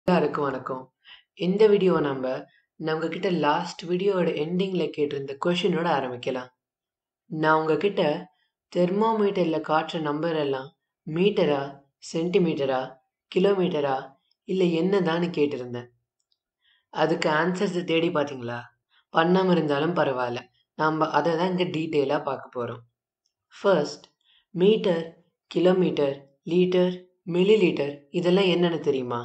எல்லாருக்கும் வணக்கம். இந்த வீடியோவ நம்ப, நான் உங்ககிட்ட லாஸ்ட் வீடியோவோட எண்டிங்ல கேட்டிருந்த கொஸ்டினோட ஆரம்பிக்கலாம். நான் உங்ககிட்ட தெர்மாமீட்டர்ல காட்டுற நம்பர் எல்லாம் மீட்டரா, சென்டிமீட்டரா, கிலோமீட்டரா இல்ல என்னதான்னு கேட்டிருந்தேன். அதுக்கு ஆன்சர்ஸ தேடி பார்த்தீங்களா? பண்ணாம இருந்தாலும் பரவால்ல. நாம அத தான் இங்க டீட்டெயிலா பார்க்க போறோம். First metre, kilometre, litre, millilitre இதெல்லாம் என்னன்னு தெரியுமா?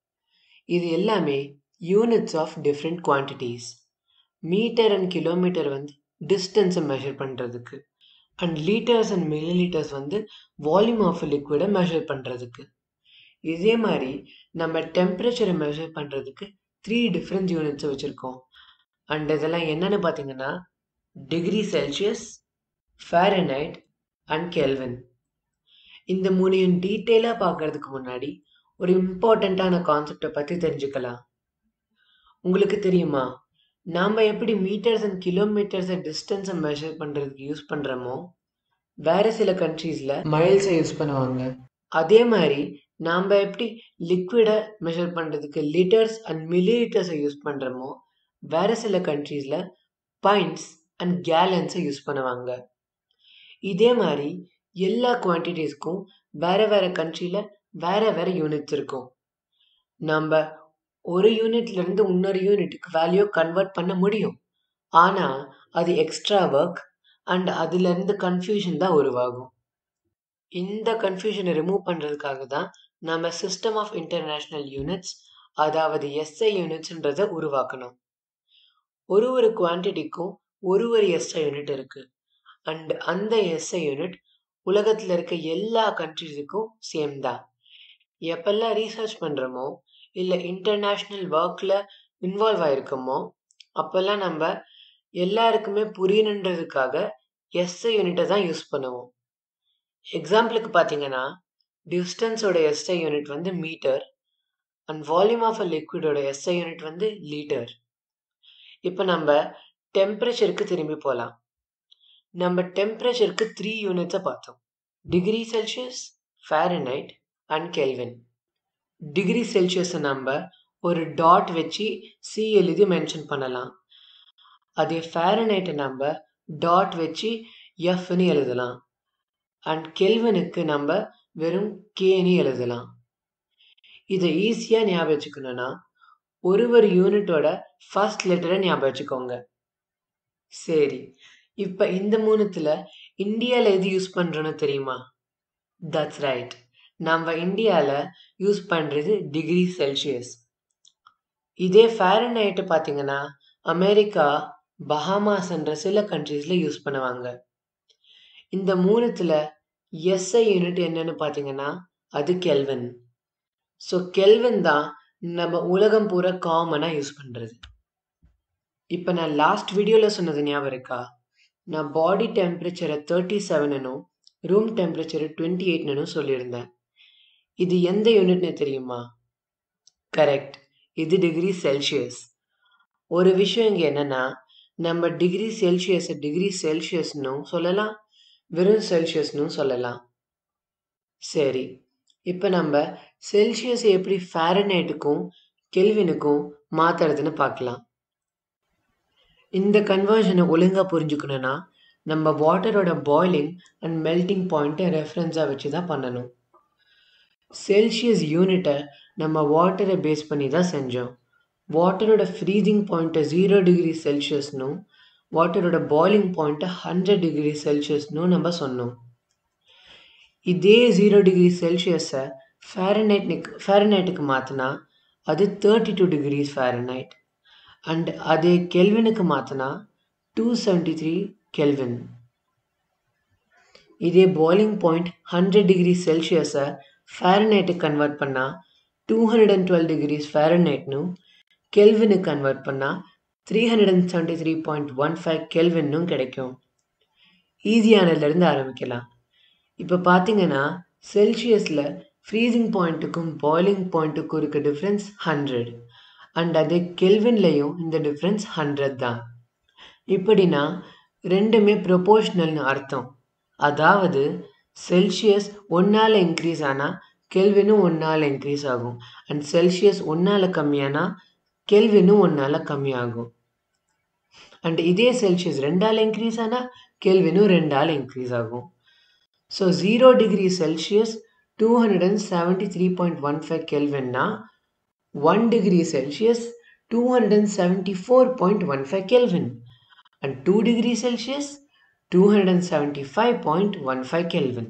இது எல்லாமே units of different quantities. Metre and kilometre வந்து டிஸ்டன்ஸ மெஷர் பண்றதுக்கு. அண்ட் லிட்டர்ஸ் அண்ட் மில்லிலிட்டர்ஸ் வந்து வால்யூம் ஆஃப் எ லிக்விட மெஷர் பண்றதுக்கு. இதே மாரி நம்ம டெம்பரேச்சர மெஷர் பண்றதுக்கு 3 டிஃபரெண்ட் யூனிட்ஸ வச்சிருக்கோம். அண்ட் இதெல்லாம் என்னன்னு பார்த்தீங்கன்னா, degree Celsius, Fahrenheit and Kelvin. இந்த 3யும் டீட்டெயிலா பார்க்கறதுக்கு முன்னாடி, ஒரு இம்பார்ட்டன்ட்டான கான்செப்ட்ட பத்தி தெரிஞ்சுக்கலாம். உங்களுக்கு தெரியுமா? நாம எப்படி மீட்டர்ஸ் அண்ட் கிலோமீட்டர்ஸ டிஸ்டன்ஸ மெஷர் பண்றதுக்கு யூஸ் பண்றோமோ, வேற சில கண்ட்ரீஸ்ல மைல்ஸ யூஸ் பண்ணுவாங்க. அதே மாரி நாம எப்படி லிக்விட மெஷர் பண்றதுக்கு லிட்டர்ஸ் அண்ட் மில்லிலிட்டர்ஸ யூஸ் பண்றோமோ, வேற சில கண்ட்ரீஸ்ல பைண்ட்ஸ் அண்ட் கேலன்ஸ யூஸ் பண்ணுவாங்க. இதே மாரி எல்லா குவான்டிட்டீஸ்க்கும் வேற வேற கண்ட்ரில வேற வேற யூனிட்ஸ் இருக்கும். நம்ப ஒரு யூனிட்ல இருந்து இன்னொரு யூனிட்க்கு வேல்யூ கன்வெர்ட் பண்ண முடியும். ஆனா, அது எக்ஸ்ட்ரா வொர்க் அண்ட் அதிலிருந்து கன்ஃப்யூஷன் தான் உருவாகும். இந்த கன்ஃப்யூஷன ரிமூவ் பண்றதுக்காக தான் நாம சிஸ்டம் ஆஃப் இன்டர்நேஷனல் யூனிட்ஸ் அதாவது எஸ்ஐ யூனிட்ஸ்ன்றத உருவாக்கணும். ஒரு ஒரு குவான்டிட்டிக்கும் ஒரு ஒரு எஸ்ஐ யூனிட் இருக்கு. அண்ட் அந்த எஸ்ஐ யூனிட் உலகத்துல இருக்க எல்லா கண்ட்ரீஸுக்கும் சேம் தான். எப்பல்லாம் ரிசர்ச் பண்றோமோ, இல்ல இன்டர்நேஷனல் வொர்க்ல இன்வால்வ் ஆயிருக்கோமோ, அப்பல்லாம் நம்ப எல்லாருக்குமே புரியணுன்றதுக்காக எஸ்ஐ யூனிட்ட தான் யூஸ் பண்ணுவோம். எக்ஸாம்பிளுக்கு பார்த்தீங்கன்னா, டிஸ்டன்ஸோட எஸ்ஐ யூனிட் unit metre and volume of a லிக்விடோட எஸ்ஐ யூனிட் வந்து லிட்டர். இப்ப நம்ப டெம்பரேச்சருக்கு திரும்பி போலாம். நம்ம டெம்பரேச்சருக்கு 3 யூனிட்ஸ பார்த்தோம். Degree Celsius, Fahrenheit and Kelvin. Degree செல்சியஸ நம்ப ஒரு டாட் வச்சு சி எழுதி மென்ஷன் பண்ணலாம். அதே ஃபாரன்ஹைட்ட நம்ப டாட் வச்சு எஃப்ன்னு எழுதலாம். அண்ட் கெல்வினுக்கு நம்ப வெறும் கேன்னு எழுதலாம். இத ஈஸியா ஞாபகம் வச்சுக்கணும்னா, ஒரு ஒரு யூனிட்டோட ஃபர்ஸ்ட் லெட்டர ஞாபகம் வச்சுக்கோங்க. சரி, இப்ப இந்த 3த்துல இந்தியால எது யூஸ் பண்றோம்னு தெரியுமா? That's right. நம்ம இந்தியால யூஸ் பண்றது டிகிரி செல்சியஸ். இதே ஃபாரன்ஹைட்ட பார்த்தீங்கன்னா, அமெரிக்கா, பஹாமாஸ்ன்ற சில கண்ட்ரீஸ்ல யூஸ் பண்ணுவாங்க. இந்த 3த்துல எஸ்ஐ யூனிட் என்னன்னு பார்த்தீங்கன்னா, அது கெல்வின். ஸோ கெல்வின் தான் நம்ம உலகம் பூரா காமனா யூஸ் பண்றது. இப்ப நான் லாஸ்ட் வீடியோல சொன்னது ஞாபகம் இருக்கா? நான் பாடி டெம்பரேச்சர 37ன்னும், ரூம் டெம்பரேச்சர 28ன்னும் சொல்லியிருந்தேன். இது எந்த யூனிட்ன்னு தெரியுமா? கரெக்ட். இது டிகிரி செல்சியஸ். ஒரு விஷயம் இங்க என்னன்னா, நம்ம டிகிரி செல்சியஸ டிகிரி செல்சியஸ்ன்னும் சொல்லலாம், வெறும் செல்சியஸ்ன்னும் சொல்லலாம். சரி, இப்ப நம்ப செல்சியஸ எப்படி ஃபாரன்ஹைட்டுக்கும், கெல்வினுக்கும் மாத்துறதுன்னு பார்க்கலாம். இந்த கன்வர்ஷன ஒழுங்கா புரிஞ்சுக்கணும்னா, நம்ம வாட்டரோட பாய்லிங் அண்ட் மெல்டிங் பாயிண்ட்ட ரெஃபரன்ஸா வச்சு தான் பண்ணணும். செல்சியஸ் யூனிட்ட நம்ம வாட்டர பேஸ் பண்ணி தான் செஞ்சோம். வாட்டரோட ஃப்ரீசிங் பாயிண்ட்ட 0 டிகிரி செல்சியஸ்ன்னும், வாட்டரோட பாய்லிங் பாயிண்ட்ட 100 டிகிரி செல்சியஸ்ன்னும் நம்ம சொன்னோம். இதே 0 டிகிரி செல்சியஸ ஃபாரன்ஹைட்னுக்கு ஃபாரன்ஹைட்டுக்கு மாத்துனா, அது 32 டிகிரீஸ் ஃபாரன்ஹைட். அண்ட் அதே கெல்வினுக்கு மாத்துனா 273 கெல்வின். இதே பாய்லிங் பாயிண்ட் 100 டிகிரி செல்சியஸ ஃபாரன்ஹைட்டுக்கு கன்வெர்ட் பண்ணா 212 டிகிரீஸ் ஃபாரன்ஹைட்னும், கெல்வினுக்கு கன்வெர்ட் பண்ணா 373.15 கெல்வின்னும் கிடைக்கும். ஈஸியானதுல இருந்து ஆரம்பிக்கலாம். இப்ப பார்த்தீங்கன்னா, செல்சியஸ்ல ஃப்ரீசிங் பாயிண்ட்டுக்கும், பாய்லிங் பாயிண்ட்டுக்கும் இருக்க டிஃபரன்ஸ் 100. அண்ட் அதே கெல்வின்லயும் இந்த டிஃபரன்ஸ் 100 தான். இப்படின்னா 2மே ப்ரொபோர்ஷனல்னு அர்த்தம். அதாவது செல்சியஸ் 1ஆல இன்கிரீஸ் ஆனா, கெல்வினும் ஒன்றால் இன்க்ரீஸ் ஆகும் அண்ட் செல்சியஸ் ஒன்றால் கம்மியானா கெல்வினும் ஒன்றால் கம்மியாகும் அண்ட் இதே செல்சியஸ் ரெண்டால் இன்க்ரீஸ் ஆனால் கெல்வினும் ரெண்டால் இன்க்ரீஸ் ஆகும் so zero degree Celsius two hundred and seventy three point one five கெல்வின்னா one degree Celsius two hundred and seventy four point one five Kelvin and two degree Celsius two hundred and seventy five point one five Kelvin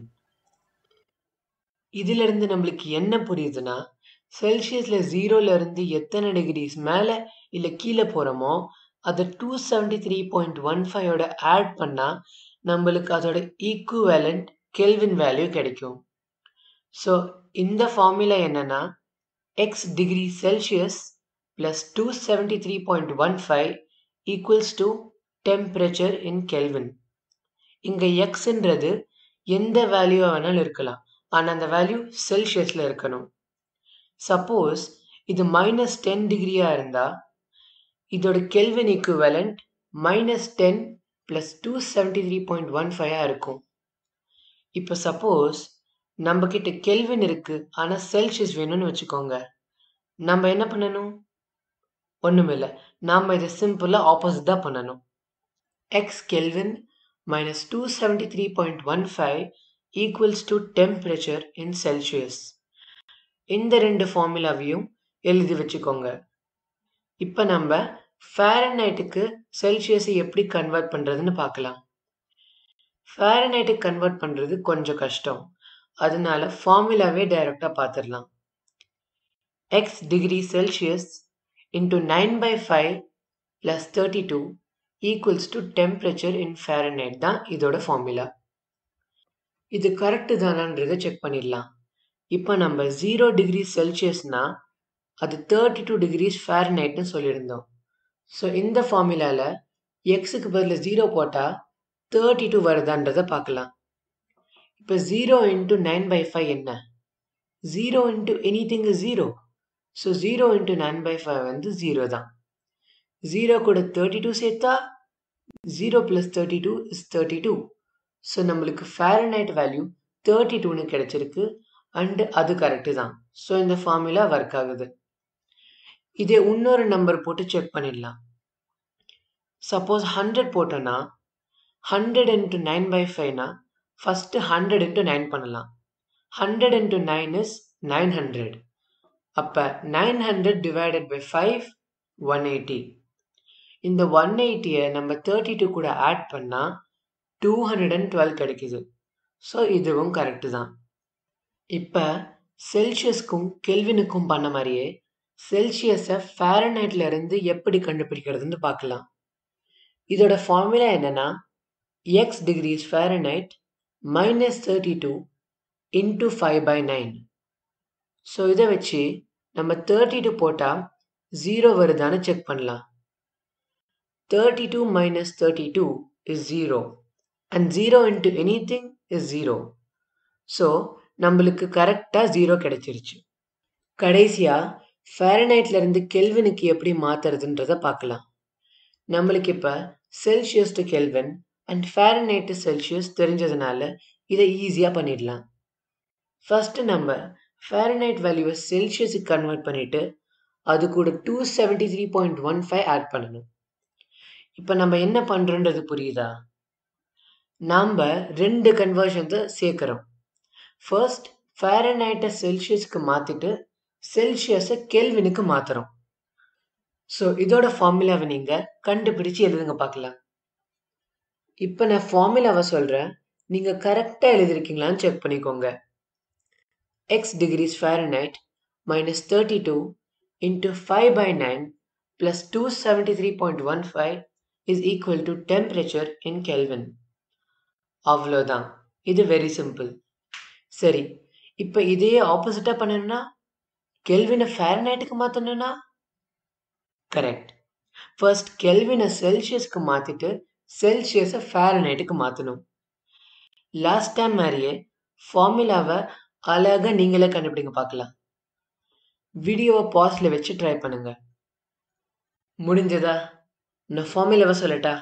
இதிலிருந்து நம்மளுக்கு என்ன புரியுதுன்னா செல்சியஸில் ஜீரோலேருந்து எத்தனை decrease மேலே இல்லை கீழே போகிறோமோ அதை two seventy three point one ஃபைவோட ஆட் பண்ணால் நம்மளுக்கு அதோட ஈக்குவேலண்ட் கெல்வின் வேல்யூ கிடைக்கும் ஸோ இந்த ஃபார்முலா என்னன்னா X degree Celsius plus two seventy three point one five equals to temperature in Kelvin இங்கே எக்ஸ்ன்றது எந்த வேல்யூவாக வேணாலும் இருக்கலாம் ஆனால் அந்த வேல்யூ செல்சியஸில் இருக்கணும் சப்போஸ் இது மைனஸ் டென் டிகிரியாக இருந்தால் இதோட Kelvin equivalent minus ten plus two seventy three point one ஃபைவாக இருக்கும் இப்போ சப்போஸ் நம்ம கிட்ட கெல்வின் இருக்கு ஆனால் செல்சியஸ் வேணும்னு வச்சுக்கோங்க நம்ம என்ன பண்ணணும் ஒன்றுமில்லை நாம் இதை சிம்பிளாக ஆப்போசிட் தான் பண்ணணும் X Kelvin minus two seventy three point one five equals to temperature in Celsius இந்த ரெண்டு ஃபார்முலாவையும் எழுதி வச்சுக்கோங்க இப்போ நம்ம ஃபேரனைட்டுக்கு செல்சியஸை எப்படி கன்வெர்ட் பண்ணுறதுன்னு பார்க்கலாம் ஃபேரனைட்டுக்கு கன்வெர்ட் பண்ணுறது கொஞ்சம் கஷ்டம் அதனால ஃபார்முலாவே டைரெக்டாக பார்த்துடலாம் X degree Celsius into nine by five plus thirty two equals to temperature in Fahrenheit தான் இதோட ஃபார்முலா இது கரெக்டு தானான்றதை செக் பண்ணிடலாம் இப்போ நம்ம ஜீரோ டிகிரி செல்சியஸ்னா அது தேர்ட்டி டூ டிகிரிஸ் ஃபேரனைட்னு சொல்லியிருந்தோம் ஸோ இந்த ஃபார்முலாவில் எக்ஸுக்கு பதில் ஜீரோ போட்டால் தேர்ட்டி டூ வருதான்றதை பார்க்கலாம் இப்போ zero into nine by five என்ன zero into anything zero so zero into nine by five வந்து ஜீரோ தான் ஜீரோ கூட தேர்ட்டி டூ சேர்த்தா zero plus thirty two is thirty two so நம்மளுக்கு ஃபேரனைட் வேல்யூ தேர்ட்டி டூன்னு கிடைச்சிருக்கு and அது correct தான் ஸோ இந்த ஃபார்முலா ஒர்க் ஆகுது இதே இன்னொரு நம்பர் போட்டு செக் பண்ணிடலாம் சப்போஸ் ஹண்ட்ரட் போட்டோன்னா ஹண்ட்ரட் இன்ட்டு நைன் பை ஃபைவ்னா ஃபஸ்ட்டு ஹண்ட்ரட் இன்ட்டு நைன் பண்ணலாம் hundred into nine is nine hundred அப்போ nine hundred divided by five one eighty இந்த ஒன் எயிட்டியை நம்ம தேர்ட்டி டூ கூட ஆட் பண்ணால் டூ ஹண்ட்ரட் அண்ட் டுவெல் கிடைக்குது ஸோ இதுவும் கரெக்டு தான் இப்போ செல்சியஸ்க்கும் கெல்வினுக்கும் பண்ண மாதிரியே செல்சியஸை ஃபேரனைட்ல இருந்து எப்படி கண்டுபிடிக்கிறதுன்னு பார்க்கலாம் இதோட ஃபார்முலா என்னன்னா X degrees Fahrenheit minus thirty two into five by nine so இதை வச்சு நம்ம தேர்ட்டி டூ போட்டால் ஜீரோ வருதான்னு செக் பண்ணலாம் thirty two minus thirty two is zero and zero into anything is zero so நம்மளுக்கு கரெக்டாக zero கிடைச்சிருச்சு கடைசியாக ஃபேரனைட்ல இருந்து கெல்வினுக்கு எப்படி மாற்றுறதுன்றதை பார்க்கலாம் நம்மளுக்கு இப்போ Celsius to Kelvin and Fahrenheit to Celsius தெரிஞ்சதுனால இதை ஈஸியாக பண்ணிடலாம் ஃபஸ்ட்டு நம்ம ஃபேரனைட் வேல்யூவை செல்சியஸுக்கு கன்வெர்ட் பண்ணிவிட்டு அது கூட two seventy three point one five add பண்ணணும் இப்போ நம்ம என்ன பண்ணுறோன்றது புரியுதா நாம் ரெண்டு கன்வர்ஷன்ஸை சேர்க்குறோம் ஃபர்ஸ்ட் ஃபேரனைட்டை செல்சியஸ்க்கு மாற்றிட்டு செல்சியஸை கெல்வினுக்கு மாற்றுறோம் ஸோ இதோட ஃபார்முலாவை நீங்கள் கண்டுபிடிச்சு எழுதுங்க பார்க்கலாம் இப்போ நான் ஃபார்முலாவை சொல்கிறேன் நீங்கள் கரெக்டாக எழுதிருக்கீங்களான்னு செக் பண்ணிக்கோங்க X degrees Fahrenheit minus thirty two into five by nine plus two seventy three point one five is equal to temperature in Kelvin அவ்வளோதான் இது வெரி சிம்பிள் சரி இப்போ இதையே ஆப்போசிட்டாக பண்ணணும்னா கெல்வினை ஃபேரனைட்டுக்கு மாற்றணும்னா கரெக்ட் ஃபர்ஸ்ட் கெல்வினை செல்சியஸ்க்கு மாற்றிட்டு செல்சியஸை ஃபேரனைட்டுக்கு மாற்றணும் லாஸ்ட் டைம் மாதிரியே ஃபார்முலாவை அழகாக நீங்களே கண்டுபிடிங்க பார்க்கலாம் வீடியோவை பாஸில் வச்சு ட்ரை பண்ணுங்க முடிஞ்சதா நான் ஃபார்முலாவை சொல்லட்டா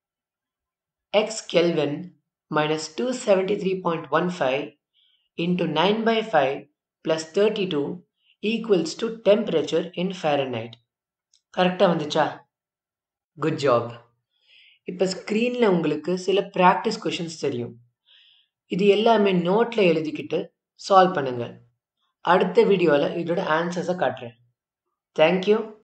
X Kelvin minus two seventy three point one five into nine by five plus thirty two equals to temperature in Fahrenheit கரெக்டாக வந்துச்சா குட் ஜாப் இப்போ ஸ்க்ரீனில் உங்களுக்கு சில ப்ராக்டிஸ் கொஷின்ஸ் தெரியும் இது எல்லாமே நோட்டில் எழுதிக்கிட்டு சால்வ் பண்ணுங்கள் அடுத்த வீடியோவில் இதோட ஆன்சர்ஸை காட்டுறேன் தேங்க்யூ